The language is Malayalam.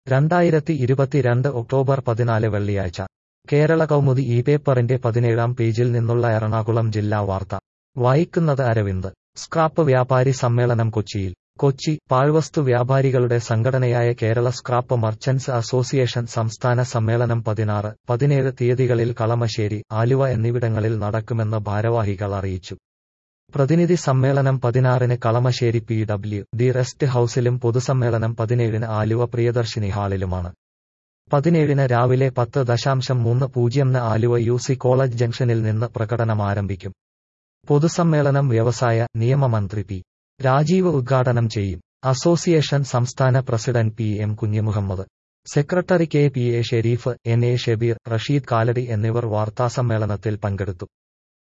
രണ്ടായിരത്തി ഇരുപത്തിരണ്ട് ഒക്ടോബർ പതിനാല് വെള്ളിയാഴ്ച കേരള കൗമുദി ഈ പേപ്പറിന്റെ പതിനേഴാം പേജിൽ നിന്നുള്ള എറണാകുളം ജില്ലാ വാർത്ത വായിക്കുന്നത് അരവിന്ദ് സ്ക്രാപ്പ് വ്യാപാരി സമ്മേളനം കൊച്ചിയിൽ കൊച്ചി പാഴ്വസ്തു വ്യാപാരികളുടെ സംഘടനയായ കേരള സ്ക്രാപ്പ് മർച്ചന്റ്സ് അസോസിയേഷൻ സംസ്ഥാന സമ്മേളനം പതിനാറ് പതിനേഴ് തീയതികളിൽ കളമശ്ശേരി ആലുവ എന്നിവിടങ്ങളിൽ നടക്കുമെന്ന് ഭാരവാഹികൾ അറിയിച്ചു പ്രതിനിധി സമ്മേളനം പതിനാറിന് Kalamassery P W D rest ഹൌസിലും പൊതുസമ്മേളനം പതിനേഴിന് ആലുവ പ്രിയദർശിനി ഹാളിലുമാണ് പതിനേഴിന് രാവിലെ പത്ത് ദശാംശം മൂന്ന് പൂജ്യംന് ആലുവ യു സി കോളേജ് ജംഗ്ഷനിൽ നിന്ന് പ്രകടനം ആരംഭിക്കും പൊതുസമ്മേളനം വ്യവസായ നിയമമന്ത്രി പി രാജീവ് ഉദ്ഘാടനം ചെയ്യും അസോസിയേഷൻ സംസ്ഥാന president P M Kunhimuhammad secretary K P A Sherif N A Shebeer Rasheed Kalady എന്നിവർ വാർത്താസമ്മേളനത്തിൽ പങ്കെടുത്തു